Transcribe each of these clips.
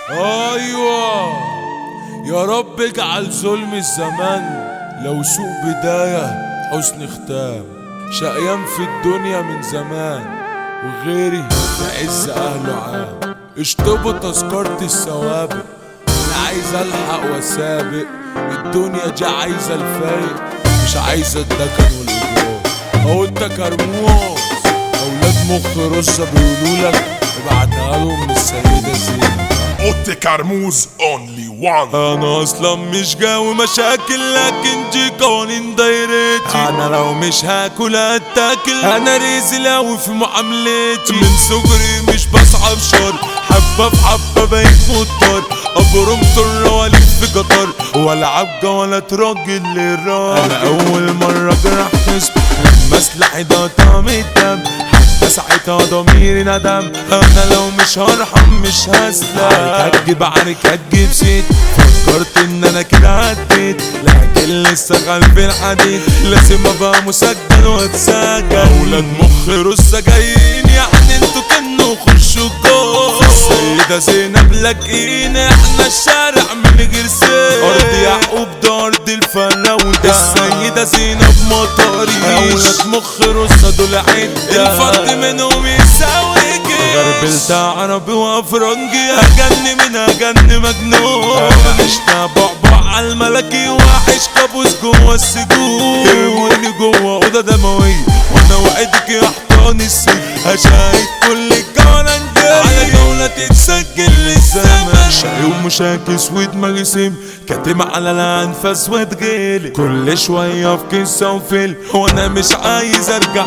ايوه يا رب اجعل ظلم الزمان لو سوء بداية حسن ختام شقيان في الدنيا من زمان وغيري في عز اهله عام اشطبوا تذكرة السوابق انا عايز الحق واسابق الدنيا دي عايزة الفايق مش عايزة الدكن والاجرام اهو انت كرموز اولاد مخ رصة بيقولولك ابعتها لهم من السيدة زينب اوتي كرموز اونلي وان انا اصلا مش جاوي مشاكل لكن دي قوانين دايرتي انا لو مش هاكل هتاكل انا ريزي اوي في معاملتي من صغري مش بصعب شر حبه في حبه بقيت مضطر ابرم طر والف في قطر والعب جولة راجل للراجل انا اول مره جرح حسب لما سلاحي ده طعم الدم حتى ساعتها ضميري ندم انا لو مش هرحم مش هسلم عليك هتجيب عليك هتجيب سيت فكرت ان انا كده عديت لكن لسه خلف الحديد لازم ابقى مسجل واتسجل اولاد مخ رصة جايين يعني انتوا كانوا خشوا جوه السيدة زينب لاقيين احنا الشارع من غير سيف ارض يعقوب ده ارض الفراودة السيدة زينب مطاري اولاد مخ رصة دول عدة الفرد منهم يساوي كده غربلت عربي وافرنجي هجن من هجن مجنون عشت بعبع على الملكي وحش كابوس جوه السجون يرموني جوه اوضه دمويه وانا وعدك يا حيطان السجن هشاهد كل الجوانب على جولة تتسجل للزمن شقي ومشاكس ودماغي سم كاتم على الانفاس وتغيلي كل شوية في قصة وفيلم وانا مش عايز ارجع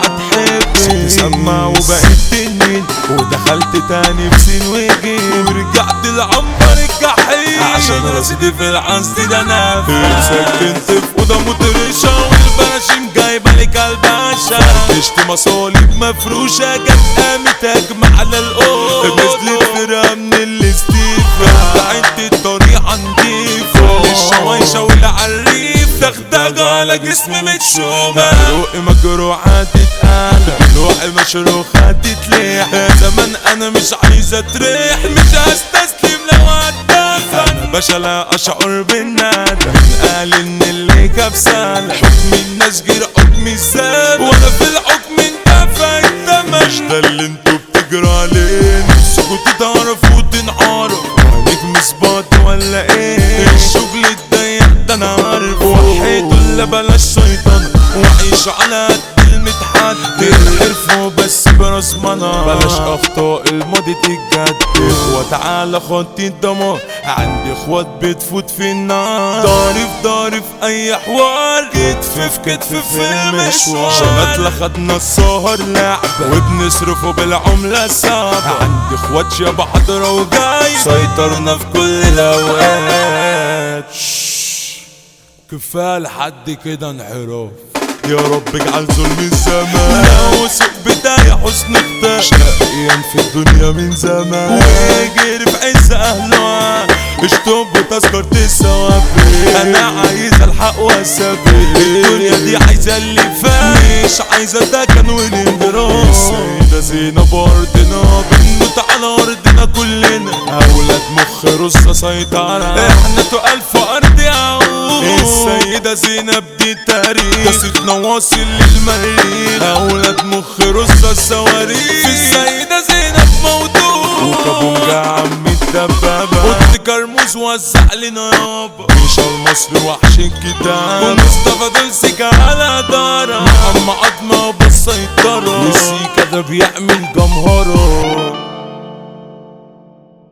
تحب سمع وبقيت تنين ودخلت تاني في سين وجيم ورجعت العنبر الجحيم عشان رصيدي في العنص ده انا سكنت في اوضه مطرشه والبراشيم جايبه لي كلبشه فرشت مصالب مفروشه جت قامت هجمه على الأوض نزلت فرقه من الاستيفا بعدت الطريق نضيفه الشوايشه والعريف دغدغه على جسمي متشومه روقي مجروحات تتقلب روحي مشروخة تتليح زمان انا مش عايزة تريح مش هستسلم لو هتدافع انا باشا لا اشعر بالندم قال ان اللي كبسان حكم الناس غير حكم الزاد وانا في الحكم انت فايت مش ده اللي انتوا بتجروا عليه نفسكوا تعرفوا تنعرف نجم سباط ولا ايه الشغل الضيق ده انا عارفه وحيد ولا بلاش شيطان وعيش على قد المتحد الحرف بس براس منى بلاش اخطاء الماضي تتجدد وتعالى خط الدمار عندي اخوات بتفوت في النار ضاري في ضاري في اي حوار كتف في كتف في المشوار شغلات خدنا السهر لعبة وبنصرفه بالعملة الصعبة عندي اخوات شبه حضرة وجاي سيطرنا في كل الاوقات كفايه لحد كده انحراف يا رب اجعل ظلم الزمان لا وثق بداية حسن ختام شقيان في الدنيا من زمان ويجري في عز اهله اشطب وتذكرة الثواب انا عايز الحق واسابق الدنيا دي عايزة اللي فات مش عايزة ده كان والانجرام السيدة زينب ارضنا بنموت على ارضنا كلنا اولاد مخ رصة سيطرة احنا تقال في ارض يعقوب السيدة زينب دي تاريخ قصتنا واصل للمريخ اولاد مخ رصة الصواريخ في السيدة زينب موضوع وكابونجا عم الدبابة قلت كرموز وزع لنا يابا مش المصري وحش الكتاب ومصطفى دول سيكا على دارة محمد عظمة بالسيطرة والسيكا ده بيعمل جمهرة